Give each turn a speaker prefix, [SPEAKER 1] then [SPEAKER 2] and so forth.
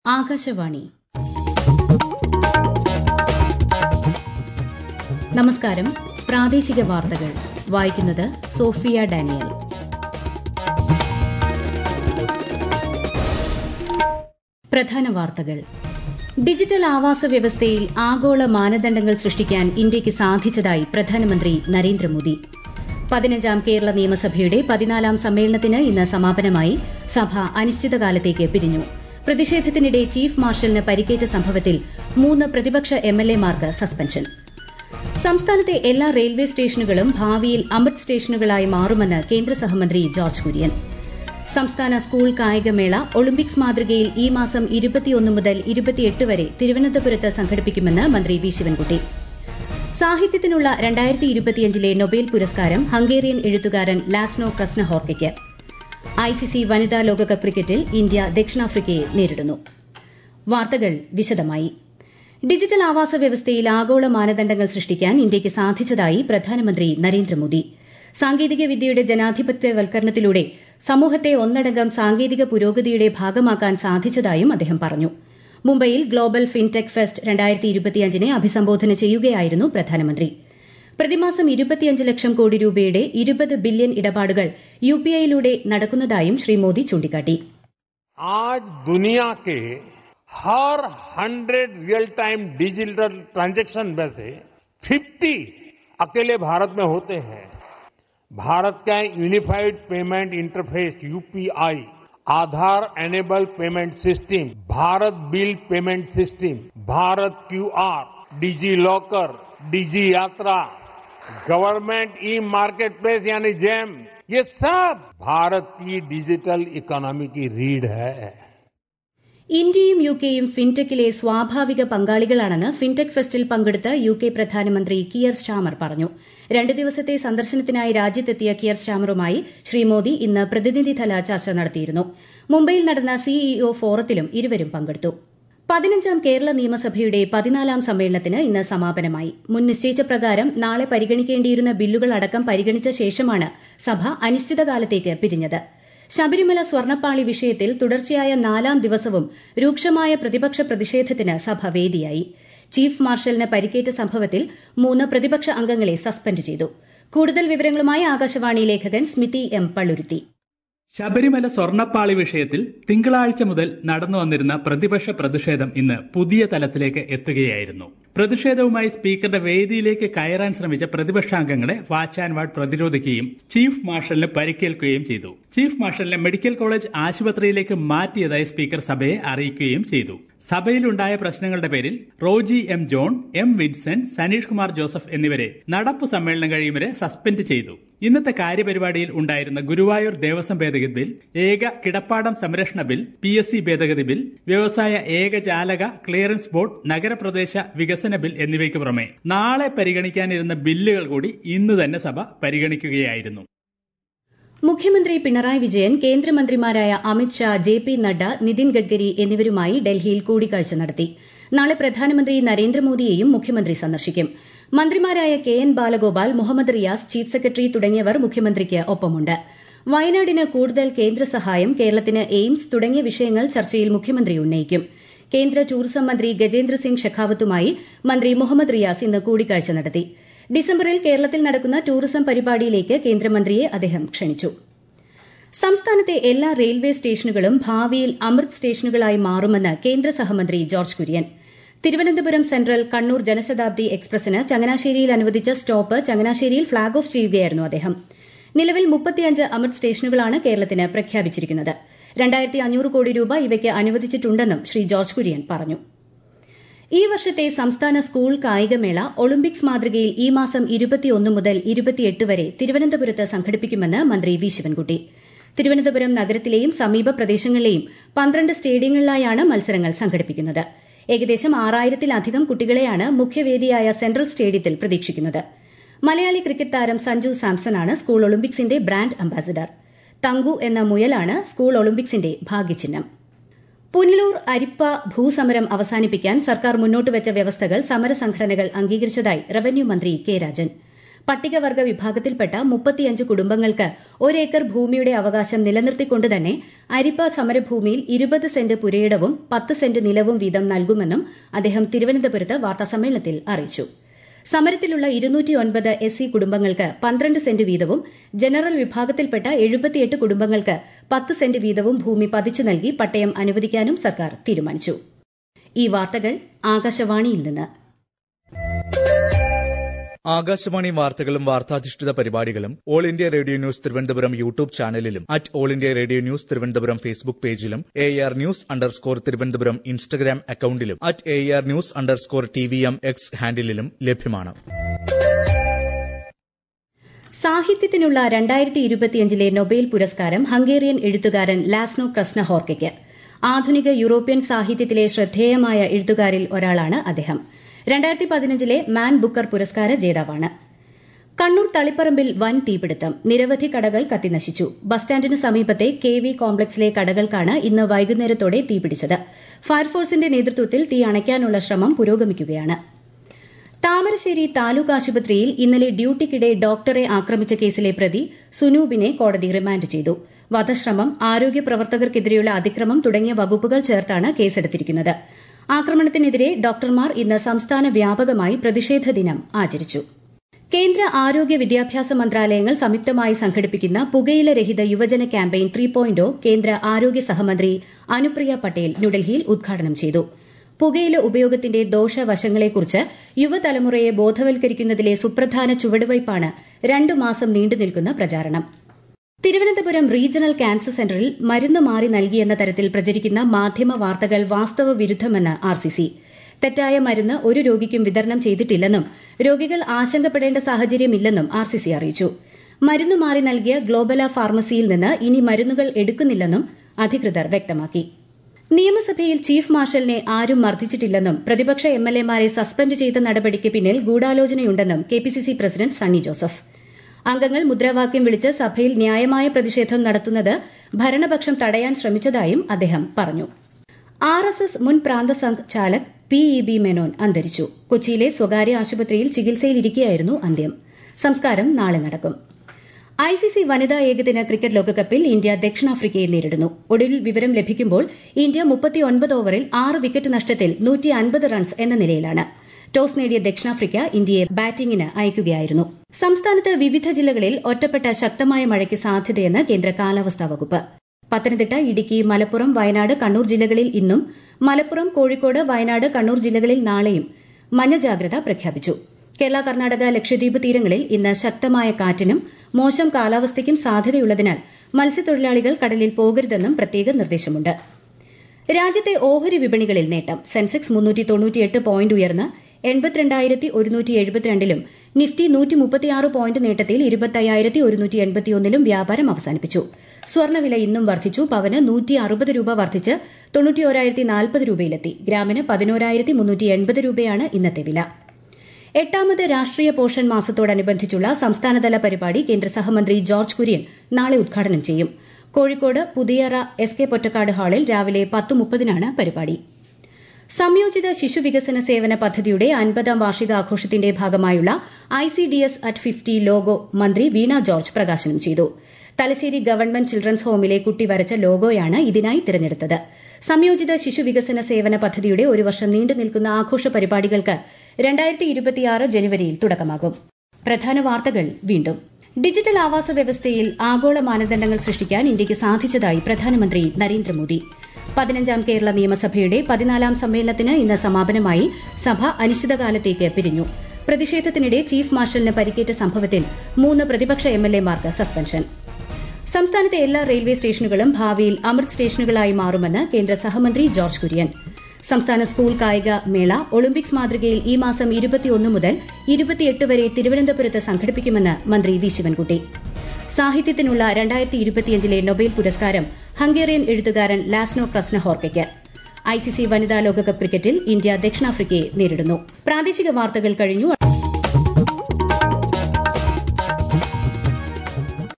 [SPEAKER 1] ആകാശവാണി നമസ്കാരം പ്രാദേശിക വാർത്തകൾ വായിക്കുന്നത് സോഫിയ ഡാനിയൽ പ്രധാന വാർത്തകൾ ഡിജിറ്റൽ ആവാസ വ്യവസ്ഥയിൽ ആഗോള മാനദണ്ഡങ്ങൾ സൃഷ്ടിക്കാൻ ഇന്ത്യയ്ക്ക് സാധിച്ചതായി പ്രധാനമന്ത്രി നരേന്ദ്രമോദി പതിനഞ്ചാം കേരള നിയമസഭയുടെ പതിനാലാം സമ്മേളനത്തിന് ഇന്ന് സമാപനമായി സഭ അനിശ്ചിതകാലത്തേക്ക് പിരിഞ്ഞു പ്രതിഷേധത്തിനിടെ ചീഫ് മാർഷലിന് പരിക്കേറ്റ സംഭവത്തിൽ മൂന്ന് പ്രതിപക്ഷ എംഎൽഎമാർക്ക് സസ്പെൻഷൻ സംസ്ഥാനത്തെ എല്ലാ റെയിൽവേ സ്റ്റേഷനുകളും ഭാവിയിൽ അമൃത് സ്റ്റേഷനുകളായി മാറുമെന്ന് കേന്ദ്ര സഹമന്ത്രി ജോർജ് കുര്യൻ സംസ്ഥാന സ്കൂൾ കായികമേള ഒളിമ്പിക്സ് മാതൃകയിൽ ഈ മാസം ഇരുപത്തിയൊന്ന് മുതൽ ഇരുപത്തിയെട്ട് വരെ തിരുവനന്തപുരത്ത് സംഘടിപ്പിക്കുമെന്ന് മന്ത്രി വി ശിവൻകുട്ടി സാഹിത്യത്തിനുള്ള രണ്ടായിരത്തി ഇരുപത്തിയഞ്ചിലെ നൊബേൽ പുരസ്കാരം ഹംഗേറിയൻ എഴുത്തുകാരൻ ലാസ്നോ ക്രസ്നഹോർക്കയ്ക്ക് ഐസിസി വനിതാ ലോകകപ്പ് ക്രിക്കറ്റിൽ ഇന്ത്യ ദക്ഷിണാഫ്രിക്കയെ നേരിടുന്നു വാർത്തകൾ വിശദമായി ഡിജിറ്റൽ ആവാസ വ്യവസ്ഥയിൽ ആഗോള മാനദണ്ഡങ്ങൾ സൃഷ്ടിക്കാൻ ഇന്ത്യയ്ക്ക് സാധിച്ചതായി പ്രധാനമന്ത്രി നരേന്ദ്രമോദി സാങ്കേതിക വിദ്യയുടെ ജനാധിപത്യവൽക്കരണത്തിലൂടെ സമൂഹത്തെ ഒന്നടങ്കം സാങ്കേതിക പുരോഗതിയുടെ ഭാഗമാക്കാൻ സാധിച്ചതായും അദ്ദേഹം പറഞ്ഞു മുംബൈയിൽ ഗ്ലോബൽ ഫിൻടെക് ഫെസ്റ്റ് രണ്ടായിരത്തി ഇരുപത്തിയഞ്ചിനെ അഭിസംബോധന ചെയ്യുകയായിരുന്നു പ്രധാനമന്ത്രി പ്രതിമാസം ഇരുപത്തിയഞ്ച് ലക്ഷം കോടി രൂപയുടെ ഇരുപത് ബില്യൺ ഇടപാടുകൾ യുപിഐയിലൂടെ നടക്കുന്നതായും ശ്രീ മോദി ചൂണ്ടിക്കാട്ടി
[SPEAKER 2] आज दुनिया के हर hundred real time digital transaction में से 50 अकेले भारत में होते हैं भारत का unified payment interface UPI Aadhaar enable payment system Bharat bill payment system Bharat QR DigiLocker Digi Yatra government e marketplace यानी जेम ये सब भारत की डिजिटल इकोनॉमी की रीढ़ है
[SPEAKER 1] ഇന്ത്യയും യുകെയും ഫിൻടെക്കിലെ സ്വാഭാവിക പങ്കാളികളാണെന്ന് ഫിൻടെക് ഫെസ്റ്റിൽ പങ്കെടുത്ത് യു കെ പ്രധാനമന്ത്രി കിയർ സ്റ്റാമർ പറഞ്ഞു രണ്ട് ദിവസത്തെ സന്ദർശനത്തിനായി രാജ്യത്തെത്തിയ കിയർ സ്റ്റാമറുമായി ശ്രീ മോദി ഇന്ന് പ്രതിനിധിതല ചർച്ച നടത്തിയിരുന്നു മുംബൈയിൽ നടന്ന സിഇഒ ഫോറത്തിലും ഇരുവരും പങ്കെടുത്തു പതിനഞ്ചാം കേരള നിയമസഭയുടെ പതിനാലാം സമ്മേളനത്തിന് ഇന്ന് സമാപനമായി മുൻ നിശ്ചയിച്ച പ്രകാരം നാളെ പരിഗണിക്കേണ്ടിയിരുന്ന ബില്ലുകൾ അടക്കം പരിഗണിച്ച ശേഷമാണ് സഭ അനിശ്ചിതകാലത്തേക്ക് പിരിഞ്ഞത് ശബരിമല സ്വർണ്ണപ്പാളി വിഷയത്തിൽ തുടർച്ചയായ നാലാം ദിവസവും രൂക്ഷമായ പ്രതിപക്ഷ പ്രതിഷേധത്തിന് സഭ വേദിയായി ചീഫ് മാർഷലിന് പരിക്കേറ്റ സംഭവത്തിൽ മൂന്ന് പ്രതിപക്ഷ അംഗങ്ങളെ സസ്പെൻഡ് ചെയ്തു കൂടുതൽ വിവരങ്ങളുമായി ആകാശവാണി ലേഖകൻ സ്മിതി എം പള്ളുരുത്തി
[SPEAKER 3] ശബരിമല സ്വർണ്ണപ്പാളി വിഷയത്തിൽ തിങ്കളാഴ്ച മുതൽ നടന്നു വന്നിരുന്ന പ്രതിപക്ഷ പ്രതിഷേധം ഇന്ന് പുതിയ തലത്തിലേക്ക് എത്തുകയായിരുന്നു പ്രതിഷേധവുമായി സ്പീക്കറുടെ വേദിയിലേക്ക് കയറാൻ ശ്രമിച്ച പ്രതിപക്ഷാംഗങ്ങളെ വാച്ച് ആൻഡ് വാർഡ് പ്രതിരോധിക്കുകയും ചീഫ് മാർഷലിന് പരിക്കേൽക്കുകയും ചെയ്തു ചീഫ് മാർഷലിനെ മെഡിക്കൽ കോളേജ് ആശുപത്രിയിലേക്ക് മാറ്റിയതായി സ്പീക്കർ സഭയെ അറിയിക്കുകയും ചെയ്തു സഭയിലുണ്ടായ പ്രശ്നങ്ങളുടെ പേരിൽ റോജി എം ജോൺ എം വിൻസെന്റ് സനീഷ് കുമാർ ജോസഫ് എന്നിവരെ നടപ്പു സമ്മേളനം കഴിയും വരെ സസ്പെൻഡ് ചെയ്തു ഇന്നത്തെ കാര്യപരിപാടിയിൽ ഉണ്ടായിരുന്ന ഗുരുവായൂർ ദേവസ്വം ഭേദഗതി ബിൽ ഏക കിടപ്പാടം സംരക്ഷണ ബിൽ പി എസ് സി ഭേദഗതി ബിൽ വ്യവസായ ഏകജാലക ക്ലിയറൻസ് ബോർഡ് നഗരപ്രദേശ വികസന ബിൽ എന്നിവയ്ക്ക് പുറമെ നാളെ പരിഗണിക്കാനിരുന്ന ബില്ലുകൾ കൂടി ഇന്ന് തന്നെ സഭ പരിഗണിക്കുകയായിരുന്നു
[SPEAKER 1] മുഖ്യമന്ത്രി പിണറായി വിജയൻ കേന്ദ്രമന്ത്രിമാരായ അമിത് ഷാ ജെ പി നഡ്ഡ നിതിൻ ഗഡ്കരി എന്നിവരുമായി ഡൽഹിയിൽ കൂടിക്കാഴ്ച നടത്തി നാളെ പ്രധാനമന്ത്രി നരേന്ദ്രമോദിയെയും മുഖ്യമന്ത്രി സന്ദർശിക്കും മന്ത്രിമാരായ K N Balagopal Muhammad Riyas chief secretary തുടങ്ങിയവർ മുഖ്യമന്ത്രിക്ക് ഒപ്പമുണ്ട് വയനാടിന് കൂടുതൽ കേന്ദ്ര സഹായം കേരളത്തിന് എയിംസ് തുടങ്ങിയ വിഷയങ്ങൾ ചർച്ചയിൽ മുഖ്യമന്ത്രി ഉന്നയിക്കും കേന്ദ്ര ടൂറിസം മന്ത്രി ഗജേന്ദ്ര സിംഗ് ഷെഖാവത്തുമായി മന്ത്രി മുഹമ്മദ് റിയാസ് ഇന്ന് കൂടിക്കാഴ്ച നടത്തി ഡിസംബറിൽ കേരളത്തിൽ നടക്കുന്ന ടൂറിസം പരിപാടിയിലേക്ക് കേന്ദ്രമന്ത്രിയെ അദ്ദേഹം ക്ഷണിച്ചു സംസ്ഥാനത്തെ എല്ലാ റെയിൽവേ സ്റ്റേഷനുകളും ഭാവിയിൽ അമൃത് സ്റ്റേഷനുകളായി മാറുമെന്ന് കേന്ദ്ര സഹമന്ത്രി ജോർജ് കുര്യൻ തിരുവനന്തപുരം സെൻട്രൽ കണ്ണൂർ ജനശതാബ്ദി എക്സ്പ്രസിന് ചങ്ങനാശ്ശേരിയിൽ അനുവദിച്ച സ്റ്റോപ്പ് ചങ്ങനാശ്ശേരിയിൽ ഫ്ളാഗ് ഓഫ് ചെയ്യുകയായിരുന്നു അദ്ദേഹം നിലവിൽ മുപ്പത്തിയഞ്ച് അമൃത് സ്റ്റേഷനുകളാണ് കേരളത്തിന് പ്രഖ്യാപിച്ചിരിക്കുന്നത് രണ്ടായിരത്തി അഞ്ഞൂറ് കോടി രൂപ ഇവയ്ക്ക് അനുവദിച്ചിട്ടുണ്ടെന്നും ശ്രീ ജോർജ് കുര്യൻ പറഞ്ഞു ഈ വർഷത്തെ സംസ്ഥാന സ്കൂൾ കായികമേള ഒളിമ്പിക്സ് മാതൃകയിൽ ഈ മാസം ഇരുപത്തിയൊന്ന് മുതൽ ഇരുപത്തിയെട്ട് വരെ തിരുവനന്തപുരത്ത് സംഘടിപ്പിക്കുമെന്ന് മന്ത്രി വി ശിവൻകുട്ടി തിരുവനന്തപുരം നഗരത്തിലെയും സമീപ പ്രദേശങ്ങളിലെയും പന്ത്രണ്ട് സ്റ്റേഡിയങ്ങളിലായാണ് മത്സരങ്ങൾ സംഘടിപ്പിക്കുന്നത് ഏകദേശം ആറായിരത്തിലധികം കുട്ടികളെയാണ് മുഖ്യവേദിയായ സെൻട്രൽ സ്റ്റേഡിയത്തിൽ പ്രതീക്ഷിക്കുന്നത് മലയാളി ക്രിക്കറ്റ് താരം സഞ്ജു സാംസണാണ് സ്കൂൾ ഒളിമ്പിക്സിന്റെ ബ്രാൻഡ് അംബാസിഡർ തങ്കു എന്ന മുയലാണ് സ്കൂൾ ഒളിമ്പിക്സിന്റെ ഭാഗ്യചിഹ്നം പുനലൂർ അരിപ്പ ഭൂസമരം അവസാനിപ്പിക്കാൻ സർക്കാർ മുന്നോട്ടുവച്ച വ്യവസ്ഥകൾ സമരസംഘടനകൾ അംഗീകരിച്ചതായി റവന്യൂ മന്ത്രി കെ രാജൻ പട്ടികവർഗ വിഭാഗത്തിൽപ്പെട്ട മുപ്പത്തിയഞ്ച് കുടുംബങ്ങൾക്ക് ഒരേക്കർ ഭൂമിയുടെ അവകാശം നിലനിർത്തിക്കൊണ്ട് തന്നെ അരിപ്പ സമരഭൂമിയിൽ ഇരുപത് സെന്റ് പുരയിടവും പത്ത് സെന്റ് നിലവും വീതം നൽകുമെന്നും അദ്ദേഹം തിരുവനന്തപുരത്ത് വാർത്താസമ്മേളനത്തിൽ അറിയിച്ചു സമരത്തിലുള്ള ഇരുന്നൂറ്റിയൊൻപത് എസ് സി കുടുംബങ്ങൾക്ക് പന്ത്രണ്ട് സെന്റ് വീതവും ജനറൽ വിഭാഗത്തിൽപ്പെട്ട എഴുപത്തിയെട്ട് കുടുംബങ്ങൾക്ക് പത്ത് സെന്റ് വീതവും ഭൂമി പതിച്ചു നൽകി പട്ടയം അനുവദിക്കാനും സർക്കാർ തീരുമാനിച്ചു ഈ വാർത്തകൾ ആകാശവാണിയിൽ നിന്ന്
[SPEAKER 4] ആകാശവാണി വാർത്തകളും വാർത്താധിഷ്ഠിത പരിപാടികളും all India radio news Thiruvananthapuram YouTube ചാനലിലും at all India radio news Thiruvananthapuram Facebook പേജിലും A R news underscore Thiruvananthapuram Instagram അക്കൌണ്ടിലും at A R news underscore T V M X ഹാൻഡിലും ലഭ്യമാണ്
[SPEAKER 1] സാഹിത്യത്തിനുള്ള രണ്ടായിരത്തി ഇരുപത്തിയഞ്ചിലെ നൊബേൽ പുരസ്കാരം ഹംഗേറിയൻ എഴുത്തുകാരൻ ലാസ്നോ ക്രസ്നഹോർക്കയ്ക്ക് ആധുനിക യൂറോപ്യൻ സാഹിത്യത്തിലെ ശ്രദ്ധേയമായ എഴുത്തുകാരിൽ ഒരാളാണ് അദ്ദേഹം രണ്ടായിരത്തി പതിനഞ്ചിലെ മാൻ ബുക്കർ പുരസ്കാര ജേതാവാണ് കണ്ണൂർ തളിപ്പറമ്പിൽ വൻ തീപിടുത്തം നിരവധി കടകൾ കത്തിനശിച്ചു ബസ് സ്റ്റാൻഡിന് സമീപത്തെ കെ വി കോംപ്ലക്സിലെ കടകൾക്കാണ് ഇന്ന് വൈകുന്നേരത്തോടെ തീപിടിച്ചത് ഫയർഫോഴ്സിന്റെ നേതൃത്വത്തിൽ തീ അണയ്ക്കാനുള്ള ശ്രമം പുരോഗമിക്കുകയാണ് താമരശ്ശേരി താലൂക്ക് ആശുപത്രിയിൽ ഇന്നലെ ഡ്യൂട്ടിക്കിടെ ഡോക്ടറെ ആക്രമിച്ച കേസിലെ പ്രതി സുനൂബിനെ കോടതി റിമാൻഡ് ചെയ്തു വധശ്രമം ആരോഗ്യ പ്രവർത്തകർക്കെതിരെയുള്ള അതിക്രമം തുടങ്ങിയ വകുപ്പുകൾ ചേർത്താണ് കേസെടുത്തിരിക്കുന്നത് ആക്രമണത്തിനെതിരെ ഡോക്ടർമാർ ഇന്ന് സംസ്ഥാന വ്യാപകമായി പ്രതിഷേധ ദിനം ആചരിച്ചു കേന്ദ്ര ആരോഗ്യ വിദ്യാഭ്യാസ മന്ത്രാലയങ്ങൾ സംയുക്തമായി സംഘടിപ്പിക്കുന്ന പുകയില രഹിത യുവജന ക്യാമ്പയിൻ ത്രീ പോയിന്റ് കേന്ദ്ര ആരോഗ്യ സഹമന്ത്രി അനുപ്രിയ പട്ടേൽ ന്യൂഡൽഹിയിൽ ഉദ്ഘാടനം ചെയ്തു പുകയില ഉപയോഗത്തിന്റെ ദോഷവശങ്ങളെക്കുറിച്ച് യുവതലമുറയെ ബോധവൽക്കരിക്കുന്നതിലെ സുപ്രധാന ചുവടുവയ്പ്പാണ് രണ്ടു മാസം നീണ്ടുനിൽക്കുന്ന പ്രചാരണം തിരുവനന്തപുരം റീജിയണൽ ക്യാൻസർ സെന്ററിൽ മരുന്ന് മാറി നൽകിയെന്ന തരത്തിൽ പ്രചരിക്കുന്ന മാധ്യമ വാർത്തകൾ വാസ്തവ വിരുദ്ധമെന്ന് ആർസിസി തെറ്റായ മരുന്ന് ഒരു രോഗിക്കും വിതരണം ചെയ്തിട്ടില്ലെന്നും രോഗികൾ ആശങ്കപ്പെടേണ്ട സാഹചര്യമില്ലെന്നും ആർസിസി അറിയിച്ചു മരുന്ന് മാറി നൽകിയ ഗ്ലോബല ഫാർമസിയിൽ നിന്ന് ഇനി മരുന്നുകൾ എടുക്കുന്നില്ലെന്നും അധികൃതർ വ്യക്തമാക്കി നിയമസഭയിൽ ചീഫ് മാർഷലിനെ ആരും മർദ്ദിച്ചിട്ടില്ലെന്നും പ്രതിപക്ഷ എംഎൽഎമാരെ സസ്പെൻഡ് ചെയ്ത നടപടിക്ക് പിന്നിൽ ഗൂഢാലോചനയുണ്ടെന്നും കെപിസിസി പ്രസിഡന്റ് സണ്ണി ജോസഫ് അംഗങ്ങൾ മുദ്രാവാക്യം വിളിച്ച് സഭയിൽ ന്യായമായ പ്രതിഷേധം നടത്തുന്നത് ഭരണപക്ഷം തടയാൻ ശ്രമിച്ചതായും അദ്ദേഹം പറഞ്ഞു ആർ എസ് എസ് മുൻ പ്രാന്ത സംഘാലക് പി ഇ ബി മേനോൻ അന്തരിച്ചു കൊച്ചിയിലെ സ്വകാര്യ ആശുപത്രിയിൽ ചികിത്സയിലിരിക്കെയായിരുന്നു അന്ത്യം സംസ്കാരം നാളെ നടക്കും ഐസിസി വനിതാ ഏകദിന ക്രിക്കറ്റ് ലോകകപ്പിൽ ഇന്ത്യ ദക്ഷിണാഫ്രിക്കയെ നേരിടുന്നു ഒടുവിൽ വിവരം ലഭിക്കുമ്പോൾ ഇന്ത്യ മുപ്പത്തിയൊൻപത് ഓവറിൽ ആറ് വിക്കറ്റ് നഷ്ടത്തിൽ നൂറ്റി അൻപത് റൺസ് എന്ന നിലയിലാണ് ടോസ് നേടിയ ദക്ഷിണാഫ്രിക്ക ഇന്ത്യയെ ബാറ്റിംഗിന് അയക്കുകയായിരുന്നു സംസ്ഥാനത്ത് വിവിധ ജില്ലകളിൽ ഒറ്റപ്പെട്ട ശക്തമായ മഴയ്ക്ക് സാധ്യതയെന്ന് കേന്ദ്ര കാലാവസ്ഥാ വകുപ്പ് പത്തനംതിട്ട ഇടുക്കി മലപ്പുറം വയനാട് കണ്ണൂർ ജില്ലകളിൽ ഇന്നും മലപ്പുറം കോഴിക്കോട് വയനാട് കണ്ണൂർ ജില്ലകളിൽ നാളെയും മഞ്ഞ ജാഗ്രത പ്രഖ്യാപിച്ചു കേരള കർണാടക ലക്ഷദ്വീപ് തീരങ്ങളിൽ ഇന്ന് ശക്തമായ കാറ്റിനും മോശം കാലാവസ്ഥയ്ക്കും സാധ്യതയുള്ളതിനാൽ മത്സ്യത്തൊഴിലാളികൾ കടലിൽ പോകരുതെന്നും പ്രത്യേക നിർദ്ദേശമുണ്ട് രാജ്യത്തെ ഓഹരി വിപണികളിൽ നേട്ടം സെൻസെക്സ് മുന്നൂറ്റി തൊണ്ണൂറ്റിയെട്ട് പോയിന്റ് ഉയർന്ന് എൺപത്തിരണ്ടായിരത്തി ഒരുന്നൂറ്റി എഴുപത്തിരണ്ടിലും നിഫ്റ്റി നൂറ്റി മുപ്പത്തിയാറ് പോയിന്റ് നേട്ടത്തിൽ ഇരുപത്തയ്യായിരത്തി ഒരുന്നൂറ്റി എൺപത്തിയൊന്നിലും വ്യാപാരം അവസാനിപ്പിച്ചു സ്വർണ്ണവില ഇന്നും വർദ്ധിച്ചു പവന് നൂറ്റി അറുപത് രൂപ വർദ്ധിച്ച് തൊണ്ണൂറ്റിയോരായിരത്തി നാൽപ്പത് രൂപയിലെത്തി ഗ്രാമിന് പതിനോരായിരത്തി മുന്നൂറ്റി എൺപത് രൂപയാണ് ഇന്നത്തെ വില എട്ടാമത് രാഷ്ട്രീയ പോഷൺ മാസത്തോടനുബന്ധിച്ചുള്ള സംസ്ഥാനതല പരിപാടി കേന്ദ്ര സഹമന്ത്രി ജോർജ് കുര്യൻ നാളെ ഉദ്ഘാടനം ചെയ്യും കോഴിക്കോട് പുതിയറ എസ് കെ പൊറ്റക്കാട് ഹാളിൽ രാവിലെ പത്ത് മുപ്പതിനാണ് പരിപാടി സംയോജിത ശിശുവികസന സേവന പദ്ധതിയുടെ അൻപതാം വാർഷികാഘോഷത്തിന്റെ ഭാഗമായുള്ള ഐസിഡിഎസ് അറ്റ് ഫിഫ്റ്റി ലോഗോ മന്ത്രി വീണ ജോർജ് പ്രകാശനം ചെയ്തു തലശ്ശേരി ഗവൺമെന്റ് ചിൽഡ്രൻസ് ഹോമിലെ കുട്ടി വരച്ച ലോഗോയാണ് ഇതിനായി തിരഞ്ഞെടുത്തത് സംയോജിത ശിശുവികസന സേവന പദ്ധതിയുടെ ഒരു വർഷം നീണ്ടു നിൽക്കുന്ന ആഘോഷ പരിപാടികൾക്ക് രണ്ടായിരത്തി ഇരുപത്തിയാറ് ജനുവരിയിൽ തുടക്കമാകും പ്രധാന വാർത്തകൾ വീണ്ടും ഡിജിറ്റൽ ആവാസ വ്യവസ്ഥയിൽ ആഗോള മാനദണ്ഡങ്ങൾ സൃഷ്ടിക്കാൻ ഇന്ത്യയ്ക്ക് സാധിച്ചതായി പ്രധാനമന്ത്രി നരേന്ദ്രമോദി പതിനഞ്ചാം കേരള നിയമസഭയുടെ പതിനാലാം സമ്മേളനത്തിന് ഇന്ന് സമാപനമായി സഭ അനിശ്ചിതകാലത്തേക്ക് പിരിഞ്ഞു പ്രതിഷേധത്തിനിടെ ചീഫ് മാർഷലിന് പരിക്കേറ്റ സംഭവത്തിൽ മൂന്ന് പ്രതിപക്ഷ എംഎൽഎമാർക്ക് സസ്പെൻഷൻ സംസ്ഥാനത്തെ എല്ലാ റെയിൽവേ സ്റ്റേഷനുകളും ഭാവിയിൽ അമൃത് സ്റ്റേഷനുകളായി മാറുമെന്ന് കേന്ദ്ര സഹമന്ത്രി ജോർജ് കുര്യൻ സംസ്ഥാന സ്കൂൾ കായിക മേള ഒളിമ്പിക്സ് മാതൃകയിൽ ഈ മാസം ഇരുപത്തിയൊന്ന് മുതൽ ഇരുപത്തിയെട്ട് വരെ തിരുവനന്തപുരത്ത് സംഘടിപ്പിക്കുമെന്ന് മന്ത്രി വി ശിവൻകുട്ടി സാഹിത്യത്തിനുള്ള രണ്ടായിരത്തി ഇരുപത്തിയഞ്ചിലെ നൊബേൽ പുരസ്കാരം ഹംഗേറിയൻ എഴുത്തുകാരൻ ലാസ്നോ ക്രസ്നഹോർക്കയ്ക്ക് ഐസിസി വനിതാ ലോകകപ്പ് ക്രിക്കറ്റിൽ ഇന്ത്യ ദക്ഷിണാഫ്രിക്കയെ നേരിടുന്നു പ്രാദേശിക വാർത്തകൾ കഴിഞ്ഞു